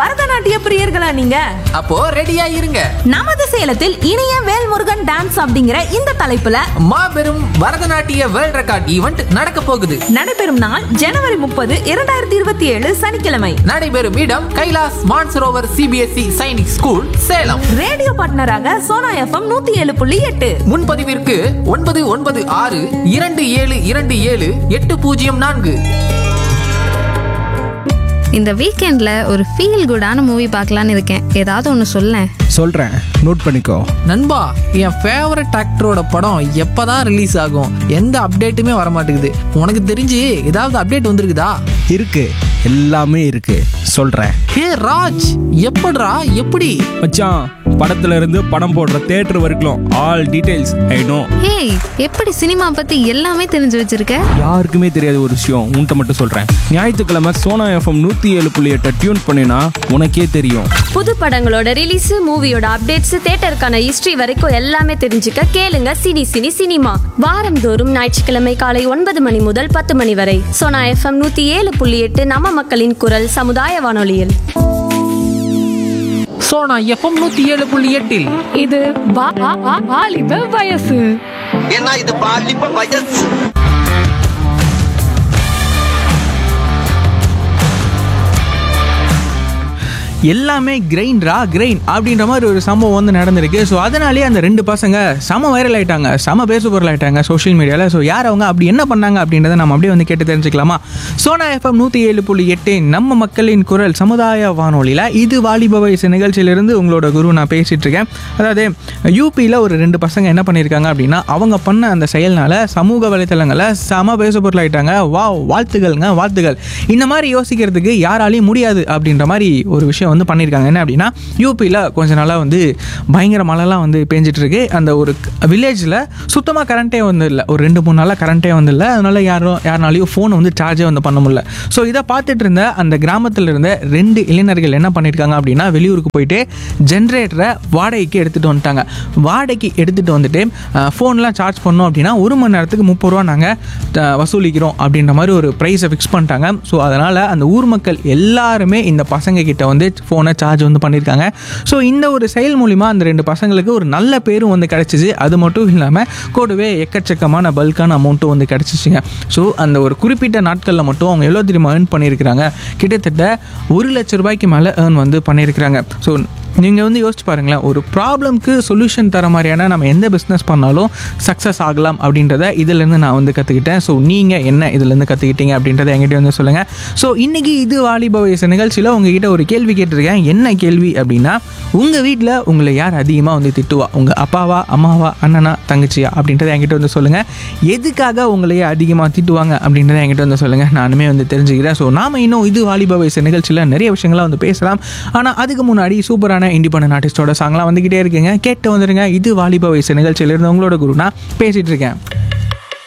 பரதநாட்டிய பிரியர்களா நீங்க அப்போ ரெடியா இருங்க நமது சேலத்தில் இனிய வேல்முருகன் டான்ஸ் அப்படிங்கிற இந்த தலைப்புல மாபெரும் பரதநாட்டிய வேர்ல்ட் ரெக்கார்ட் ஈவெண்ட் நடக்க போகுது நடைபெறும் நாள் ஜனவரி முப்பது இரண்டாயிரத்தி இருபத்தி ஏழு சனிக்கிழமை நடைபெறும் இடம் Kailash Mansarovar CBSE Sainik school Salem radio பார்ட்னராக சோனா எஃப்எம் நூத்தி ஏழு புள்ளி எட்டு முன்பதிவிற்கு ஒன்பது ஒன்பது ஆறு இரண்டு ஏழு இரண்டு ஏழு எட்டு பூஜ்ஜியம் நான்கு இந்த வீக்கெண்ட்ல ஒரு ஃபீல் குடான மூவி பார்க்கலான்னு இருக்கேன் ஏதாவது ஒன்று சொல்லேன் சொல்கிறேன் நோட் பண்ணிக்கோ நண்பா என் ஃபேவரட் ஆக்டரோட படம் எப்பதான் ரிலீஸ் ஆகும் எந்த அப்டேட்டுமே வர மாட்டேங்குது உனக்கு தெரிஞ்சு ஏதாவது அப்டேட் வந்திருக்குதா இருக்கு எல்லாமே இருக்கு சொல்கிறேன் ஹே ராஜ் எப்படிடா எப்படி மச்சான் படத்துல இருந்து படம் போடுற தேட்டர் வரைக்கும் all details I know hey எப்படி சினிமா பத்தி எல்லாமே தெரிஞ்சு வச்சிருக்க யாருக்குமே தெரியாத ஒரு விஷயம் உன்கிட்ட மட்டும் சொல்கிறேன் ஞாயிற்றுக்கிழமை சோனா எஃப்எம் நூற்றி ஏழு புள்ளி எட்டை டியூன் பண்ணினா உனக்கே தெரியும் புது படங்களோட ரிலீஸ் மூவியோட அப்டேட்ஸ் தியேட்டருக்கான ஹிஸ்டரி வரைக்கும் எல்லாமே தெரிஞ்சுக்க கேளுங்க சினி சினி சினிமா வாரந்தோறும் ஞாயிற்றுக்கிழமை காலை ஒன்பது மணி முதல் பத்து மணி வரை சோனா எஃப்எம் நூத்தி ஏழு புள்ளி எட்டு நம்ம மக்களின் குரல் சமுதாய வானொலியில் சோனா எஃப்எம் நூத்தி ஏழு புள்ளி எட்டில் இது வா- வா- வா- வாலிப வயசு ஏன்னா இது பாலிப்ப வயசு எல்லாமே கிரைண்டரா கிரைன் அப்படின்ற மாதிரி ஒரு சம்பவம் வந்து நடந்திருக்கு ஸோ அதனாலே அந்த ரெண்டு பசங்க செம வைரல் ஆயிட்டாங்க செம பேசு பொருள் ஆயிட்டாங்க சோஷியல் மீடியாவில் ஸோ யார் அவங்க அப்படி என்ன பண்ணாங்க அப்படின்றத நம்ம அப்படியே வந்து கேட்டு தெரிஞ்சுக்கலாமா சோனா எஃப்எம் நூற்றி ஏழு புள்ளி எட்டு நம்ம மக்களின் குரல் சமுதாய வானொலியில் இது வாலிப வயசு நிகழ்ச்சியிலிருந்து உங்களோட குரு நான் பேசிட்டு இருக்கேன் அதாவது யூபியில் ஒரு ரெண்டு பசங்க என்ன பண்ணியிருக்காங்க அப்படின்னா அவங்க பண்ண அந்த செயல்னால சமூக வலைத்தளங்களில் செம பேசு பொருள் ஆயிட்டாங்க வா வாழ்த்துகள்ங்க வாழ்த்துகள் இந்த மாதிரி யோசிக்கிறதுக்கு யாராலையும் முடியாது அப்படின்ற மாதிரி ஒரு விஷயம் வந்து பண்ணியிருக்காங்க என்ன அப்படின்னா யூபியில் கொஞ்ச நாளாக வந்து பயங்கர மழைலாம் வந்து பேஞ்சிட்டு இருக்கு அந்த ஒரு வில்லேஜில் சுத்தமாக கரண்ட்டே வந்து இல்லை ஒரு ரெண்டு மூணு நாளாக கரண்ட்டே வந்து இல்லை அதனால யாரும் யாருனாலையும் ஃபோனை வந்து சார்ஜே வந்து பண்ண முடியல ஸோ இதை பார்த்துட்டு இருந்த அந்த கிராமத்தில் இருந்த ரெண்டு இளைஞர்கள் என்ன பண்ணியிருக்காங்க அப்படின்னா வெளியூருக்கு போயிட்டு ஜென்ரேட்டரை வாடகைக்கு எடுத்துகிட்டு வந்துட்டாங்க வாடகைக்கு எடுத்துகிட்டு வந்துட்டு ஃபோன்லாம் சார்ஜ் பண்ணோம் அப்படின்னா ஒரு மணி நேரத்துக்கு முப்பது ரூபா நாங்கள் வசூலிக்கிறோம் அப்படின்ற மாதிரி ஒரு ப்ரைஸை ஃபிக்ஸ் பண்ணிட்டாங்க ஸோ அதனால் அந்த ஊர் மக்கள் எல்லாருமே இந்த பசங்க கிட்ட வந்து ஃபோனை சார்ஜ் வந்து பண்ணியிருக்காங்க ஸோ இந்த ஒரு செயல் மூலிமா அந்த ரெண்டு பசங்களுக்கு ஒரு நல்ல பேரும் வந்து கிடச்சிச்சு அது மட்டும் இல்லாமல் கூடவே எக்கச்சக்கமான பல்கான அமௌண்ட்டும் வந்து கிடச்சிச்சுங்க ஸோ அந்த ஒரு குறிப்பிட்ட நாட்களில் மட்டும் அவங்க எவ்வளோ தெரியுமா ஏர்ன் பண்ணியிருக்கிறாங்க கிட்டத்தட்ட ஒரு லட்ச ரூபாய்க்கு மேலே ஏர்ன் வந்து பண்ணியிருக்கிறாங்க ஸோ நீங்கள் வந்து யோசிச்சு பாருங்களேன் ஒரு ப்ராப்ளம்க்கு சொல்யூஷன் தர மாதிரியான நம்ம எந்த பிஸ்னஸ் பண்ணாலும் சக்ஸஸ் ஆகலாம் அப்படின்றத இதுலேருந்து நான் வந்து கற்றுக்கிட்டேன் ஸோ நீங்கள் என்ன இதுலேருந்து கற்றுக்கிட்டீங்க அப்படின்றத என்கிட்ட வந்து சொல்லுங்கள் ஸோ இன்றைக்கி இது வாலிப வயசு நிகழ்ச்சியில் உங்ககிட்ட ஒரு கேள்வி கேட்டிருக்கேன் என்ன கேள்வி அப்படின்னா உங்கள் வீட்டில் உங்களை யார் அதிகமாக வந்து திட்டுவா உங்கள் அப்பாவா அம்மாவா அண்ணனா தங்கச்சியா அப்படின்றத என்கிட்ட வந்து சொல்லுங்கள் எதுக்காக உங்களையே அதிகமாக திட்டுவாங்க அப்படின்றத என்கிட்ட வந்து சொல்லுங்கள் நானுமே வந்து தெரிஞ்சுக்கிறேன் ஸோ நாம இன்னும் இது வாலிப வயசு நிகழ்ச்சியில் நிறைய விஷயங்கள்லாம் வந்து பேசலாம் ஆனால் அதுக்கு முன்னாடி சூப்பரான இண்டிபெண்டன்ட் ஆர்டிஸ்டோட சாங்லாம் வந்துக்கிட்டே இருக்குங்க கேட்டு வந்துருங்க இது வாலிப வயசு நிகழ்ச்சியிலிருந்து உங்களோட குரு நான் பேசிகிட்டு இருக்கேன்